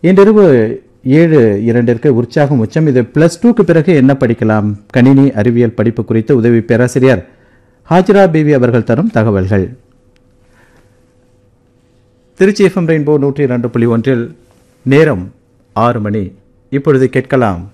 இன்றிரவு ஏழு இரண்டிற்கு உற்சாகம் உச்சம் இது பிளஸ் டூக்கு பிறகு என்ன படிக்கலாம் கணினி அறிவியல் படிப்பு குறித்து உதவி பேராசிரியர் ஹாஜிரா பிவி அவர்கள் தரும் தகவல்கள் திருச்சி எஃப்எம் ரெயின்போ நூற்றி இரண்டு புள்ளி ஒன்றில் நேரம் ஆறு மணி இப்பொழுது கேட்கலாம்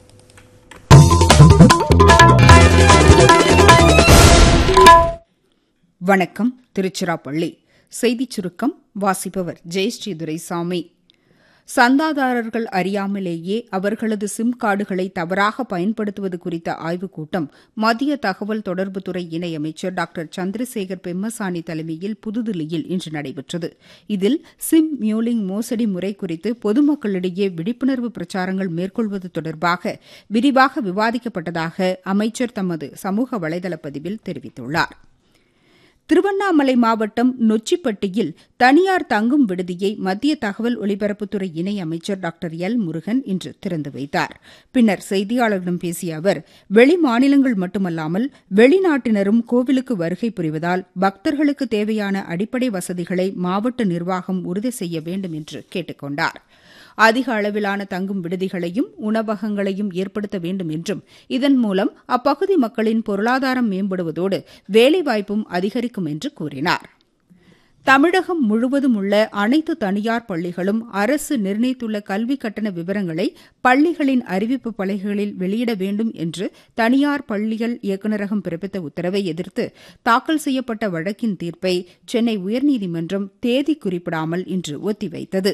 வணக்கம் திருச்சிராப்பள்ளி செய்திச் சுருக்கம் வாசிப்பவர் ஜெயஸ்ரீ துரைசாமி சந்தாதாரர்கள் அறியாமலேயே அவர்களது சிம் கார்டுகளை தவறாக பயன்படுத்துவது குறித்த ஆய்வுக் கூட்டம் மத்திய தகவல் தொடர்புத்துறை இணையமைச்சர் டாக்டர் சந்திரசேகர் பெம்மசானி தலைமையில் புதுதில்லியில் இன்று நடைபெற்றது இதில் சிம் மியூலிங் மோசடி முறை குறித்து பொதுமக்களிடையே விழிப்புணர்வு பிரச்சாரங்கள் மேற்கொள்வது தொடர்பாக விரிவாக விவாதிக்கப்பட்டதாக அமைச்சர் தமது சமூக வலைதள பதிவில் தெரிவித்துள்ளாா் திருவண்ணாமலை மாவட்டம் நொச்சிப்பட்டியில் தனியார் தங்கும் விடுதியை மத்திய தகவல் ஒலிபரப்புத்துறை இணையமைச்சர் டாக்டர் எல் முருகன் இன்று திறந்து வைத்தார் பின்னர் செய்தியாளர்களிடம் பேசிய அவர் வெளி மாநிலங்கள் மட்டுமல்லாமல் வெளிநாட்டினரும் கோவிலுக்கு வருகை புரிவதால் பக்தர்களுக்கு தேவையான அடிப்படை வசதிகளை மாவட்ட நிர்வாகம் உறுதி செய்ய வேண்டும் என்று கேட்டுக் கொண்டார் அதிக அளவிலான தங்கும் விடுதிகளையும் உணவகங்களையும் ஏற்படுத்த வேண்டும் என்றும் இதன் மூலம் அப்பகுதி மக்களின் பொருளாதாரம் மேம்படுவதோடு வேலைவாய்ப்பும் அதிகரிக்கும் என்று கூறினார் தமிழகம் முழுவதும் உள்ள அனைத்து தனியார் பள்ளிகளும் அரசு நிர்ணயித்துள்ள கல்வி கட்டண விவரங்களை பள்ளிகளின் அறிவிப்பு பலகைகளில் வெளியிட வேண்டும் என்று தனியார் பள்ளிகள் இயக்குநரகம் பிறப்பித்த உத்தரவை எதிர்த்து தாக்கல் செய்யப்பட்ட வழக்கின் தீர்ப்பை சென்னை உயர்நீதிமன்றம் தேதி குறிப்பிடாமல் இன்று ஒத்திவைத்தது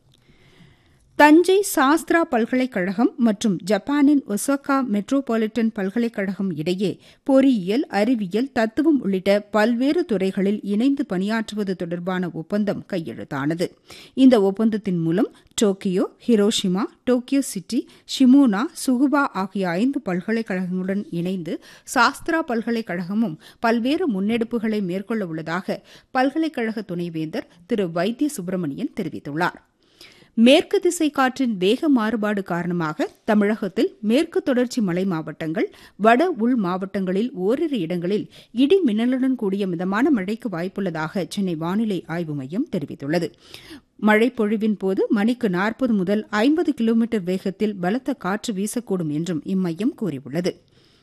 தஞ்சை சாஸ்திரா பல்கலைக்கழகம் மற்றும் ஜப்பானின் ஒசாகா மெட்ரோபாலிட்டன் பல்கலைக்கழகம் இடையே பொறியியல் அறிவியல் தத்துவம் உள்ளிட்ட பல்வேறு துறைகளில் இணைந்து பணியாற்றுவது தொடர்பான ஒப்பந்தம் கையெழுத்தானது இந்த ஒப்பந்தத்தின் மூலம் Tokyo Hiroshima Tokyo city Shimane Tsukuba ஆகிய ஐந்து பல்கலைக்கழகங்களுடன் இணைந்து சாஸ்திரா பல்கலைக்கழகமும் பல்வேறு முன்னெடுப்புகளை மேற்கொள்ள உள்ளதாக பல்கலைக்கழக துணைவேந்தர் திரு வைத்திய சுப்பிரமணியன் தெரிவித்துள்ளாா் மேற்கு திசை காற்றின் வேக மாறுபாடு காரணமாக தமிழகத்தில் மேற்கு தொடர்ச்சி மலை மாவட்டங்கள் வட உள் மாவட்டங்களில் ஓரிரு இடங்களில் இடி மின்னலுடன் கூடிய மிதமான மழைக்கு வாய்ப்புள்ளதாக சென்னை வானிலை ஆய்வு மையம் தெரிவித்துள்ளது மழை பொழிவின் போது மணிக்கு நாற்பது முதல் ஐம்பது கிலோமீட்டர் வேகத்தில் பலத்த காற்று வீசக்கூடும் என்றும் இம்மையம் கூறியுள்ளது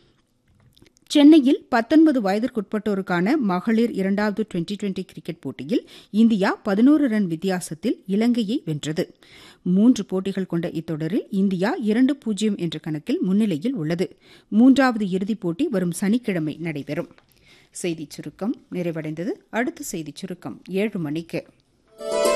சென்னையில் பத்தொன்பது வயதிற்குட்பட்டோருக்கான மகளிர் இரண்டாவது டுவெண்டி டுவெண்டி கிரிக்கெட் போட்டியில் இந்தியா பதினோரு ரன் வித்தியாசத்தில் இலங்கையை வென்றது மூன்று போட்டிகள் கொண்ட இத்தொடரில் இந்தியா இரண்டு பூஜ்ஜியம் என்ற கணக்கில் முன்னிலையில் உள்ளது மூன்றாவது இறுதிப் போட்டி வரும் சனிக்கிழமை நடைபெறும் செய்திச் சுருக்கம் நிறைவடைந்தது அடுத்த செய்திச் சுருக்கம் ஏழு மணிக்கு